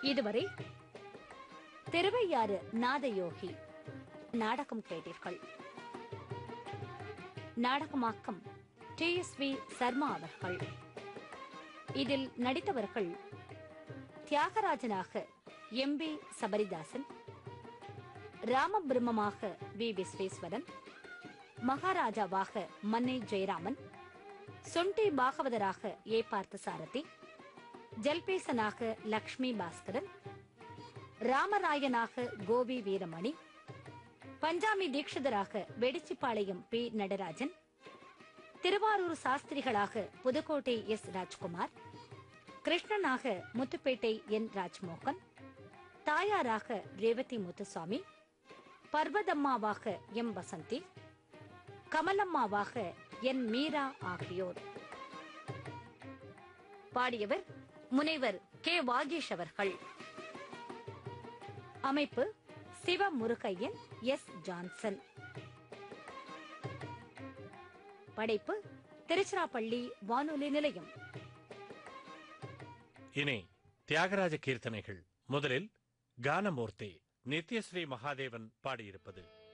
இதுவரை திருவையாறு நாதயோகி நாடகம் கேட்டீர்கள் நாடகமாக்கம் டி எஸ் வி சர்மா அவர்கள் இதில் நடித்தவர்கள் தியாகராஜனாக எம் பி சபரிதாசன் ராமபிரம்மமாக வி விஸ்வேஸ்வரன் மகாராஜாவாக மன்னை ஜெயராமன் சொண்டி பாகவதராக ஏ பார்த்தசாரதி ஜல்பேசனாக லக்ஷ்மி பாஸ்கரன் ராமராயனாக கோபி வீரமணி பஞ்சாமி தீட்சிதராக வெடிச்சிப்பாளையம் பி நடராஜன் திருவாரூர் சாஸ்திரிகளாக புதுக்கோட்டை எஸ் ராஜ்குமார் கிருஷ்ணனாக முத்துப்பேட்டை என் ராஜ்மோகன் தாயாராக ரேவதி முத்துசாமி பர்வதம்மாவாக எம் வசந்தி கமலம்மாவாக என் மீரா ஆகியோர் பாடியவர் முனைவர் கே வாகேஷ் அவர்கள் அமைப்பு சிவ முருகையன் எஸ் ஜான்சன் படைப்பு திருச்சிராப்பள்ளி வானொலி நிலையம் இனி தியாகராஜ கீர்த்தனைகள் முதலில் கானமூர்த்தி நித்யஸ்ரீ மகாதேவன் பாடியிருப்பது